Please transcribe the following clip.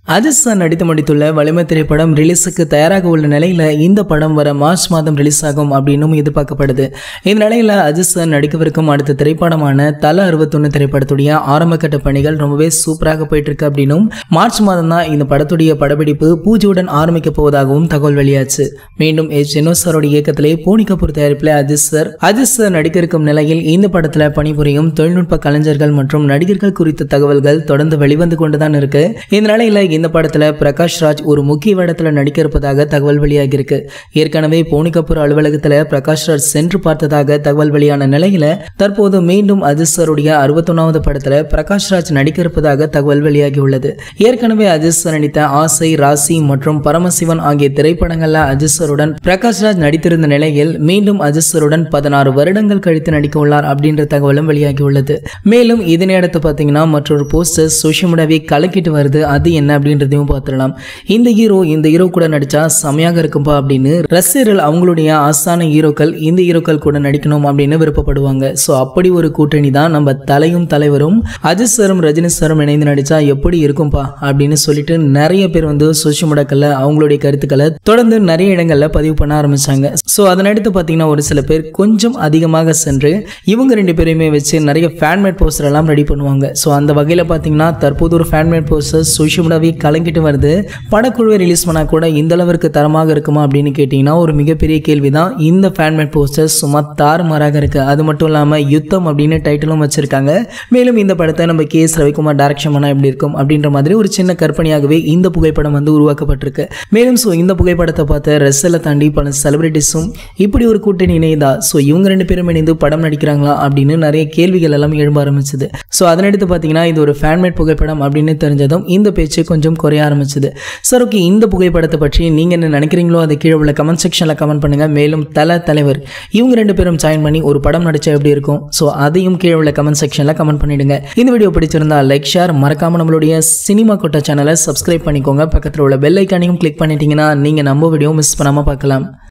Ajith sir நடித்து முடித்துள்ள வலிமை திரைப்படம் ரிலீஸுக்கு தயாராக உள்ள நிலையில் இந்த படம் வர மார்ச் மாதம் ரிலீஸ் ஆகும் அப்படின்னும் எதிர்பார்க்கப்படுது இந்த நிலையில் அஜித் சார் நடிக்கவிருக்கும் அடுத்த திரைப்படமான தல அறுபத்தொன்று திரைப்படத்துடைய ஆரம்பகட்ட பணிகள் ரொம்பவே சூப்பராக போயிட்டு இருக்கு அப்படின்னும் மார்ச் மாதம் தான் இந்த படத்துடைய படப்பிடிப்பு பூஜையுடன் ஆரம்பிக்க போவதாகவும் தகவல் வெளியாச்சு மீண்டும் எச் ஜெனோ சாரோட இயக்கத்திலே போனி கபூர் தயாரிப்பில் அஜித் சார் அஜித் சார் நடிக்க இருக்கும் நிலையில் இந்த படத்தில் பணிபுரியும் தொழில்நுட்ப கலைஞர்கள் மற்றும் நடிகர்கள் குறித்த தகவல்கள் தொடர்ந்து வெளிவந்து கொண்டுதான் இருக்கு இந்த நிலையில் இந்த படத்துல பிரகாஷ் ராஜ் ஒரு முக்கிய வேடத்துல நடிக்க இருப்பதாக தகவல் வெளியாகி இருக்கு ஏற்கனவே போனி கபூர் அலுவலகத்துல பிரகாஷ் ராஜ் சென்று பார்த்ததாக தகவல் வெளியான நிலையில தற்போது மீண்டும் அஜித் சாருடைய அறுபத்தொன்னாவது படத்துல பிரகாஷ் ராஜ் நடிக்க இருப்பதாக தகவல் வெளியாகி உள்ளது ஏற்கனவே அஜித் சார் நடித்த ஆசை ராசி மற்றும் பரமசிவன் ஆகிய திரைப்படங்கள்ல அஜித் சாருடன் பிரகாஷ் ராஜ் நடித்திருந்த நிலையில் மீண்டும் அஜித் சாருடன் பதினாறு வருடங்கள் கழித்து நடிக்க உள்ளார் அப்படின்ற தகவலும் வெளியாகி உள்ளது மேலும் இதனை அடுத்து பார்த்தீங்கன்னா மற்றொரு போஸ்டர் சோஷியல் மீடியாவை கலக்கிட்டு வருது அது என்ன அப்படின்றதையும் பார்த்துடலாம் இந்த ஹீரோ இந்த ஹீரோ கூட நடிச்சா செமையாக இருக்கும்பா அப்படின்னு ரசிகர்கள் அவங்களுடைய ஆஸ்தான ஹீரோக்கள் இந்த ஹீரோக்கள் கூட நடிக்கணும் அப்படின்னு விருப்பப்படுவாங்க ஸோ அப்படி ஒரு கூட்டணி தான் நம்ம தலையும் தலைவரும் அஜித் சாரும் ரஜினி சாரும் இணைந்து நடிச்சா எப்படி இருக்கும்பா அப்படின்னு சொல்லிட்டு நிறைய பேர் வந்து சோஷியல் மீடியாக்களில் அவங்களுடைய கருத்துக்களை தொடர்ந்து நிறைய இடங்களில் பதிவு பண்ண ஆரம்பிச்சாங்க ஸோ அதனடுத்து பார்த்தீங்கன்னா ஒரு சில பேர் கொஞ்சம் அதிகமாக சென்று இவங்க ரெண்டு பேரையுமே வச்சு நிறைய ஃபேன்மேட் போஸ்டர் எல்லாம் ரெடி பண்ணுவாங்க ஸோ அந்த வகையில் பார்த்தீங்கன்னா தற்போது ஒரு ஃபேன்மேட் போஸ்டர் சோஷியல் மீடியாவே கலங்கிட்டு வருது படக்குழுவை ரிலீஸ் பண்ணால் கூட இந்த அளவிற்கு தரமாக இருக்குமா அப்படின்னு கேட்டிங்கன்னா ஒரு மிகப்பெரிய கேள்வி தான் இந்த ஃபேன்மேட் போஸ்டர் சும்மா தாறுமாறாக இருக்கு அது மட்டும் இல்லாமல் யுத்தம் அப்படின்னு டைட்டிலும் வச்சிருக்காங்க மேலும் இந்த படத்தை நம்ம கே எஸ் ரவிக்குமார் டேரக்ஷன் பண்ணால் எப்படி இருக்கும் அப்படின்ற மாதிரி ஒரு சின்ன கற்பனையாகவே இந்த புகைப்படம் வந்து உருவாக்கப்பட்டிருக்கு மேலும் ஸோ இந்த புகைப்படத்தை பார்த்த ரசலை தாண்டி பல செலிபிரிட்டிஸும் இப்படி ஒரு கூட்டணி இணையதா ஸோ இவங்க ரெண்டு பேரும் இணைந்து படம் நடிக்கிறாங்களா அப்படின்னு நிறைய கேள்விகள் எல்லாம் எழும்ப ஆரம்பிச்சது ஸோ அதனடுத்து பார்த்தீங்கன்னா இது ஒரு ஃபேன்மேட் புகைப்படம் அப்படின்னு தெரிஞ்சதும் இந்த பேச்சு கொஞ்சம் குறைய ஆரம்பிச்சது சார் ஓகே இந்த புகைப்படத்தை பற்றி நீங்கள் என்ன நினைக்கிறீங்களோ அதை கீழே உள்ள கமெண்ட் செக்ஷனில் கமெண்ட் பண்ணுங்கள் மேலும் தல தலைவர் இவங்க ரெண்டு பேரும் ஜாயின் பண்ணி ஒரு படம் நடிச்சா எப்படி இருக்கும் ஸோ அதையும் கீழே உள்ள கமெண்ட் செக்ஷனில் கமெண்ட் பண்ணிடுங்க இந்த வீடியோ பிடிச்சிருந்தா லைக் ஷேர் மறக்காம நம்மளுடைய சினிமா கொட்டா சேனலை சப்ஸ்கிரைப் பண்ணிக்கோங்க பக்கத்தில் உள்ள பெல் ஐக்கானையும் கிளிக் பண்ணிட்டீங்கன்னா நீங்கள் நம்ம வீடியோ மிஸ் பண்ணாமல் பார்க்கலாம்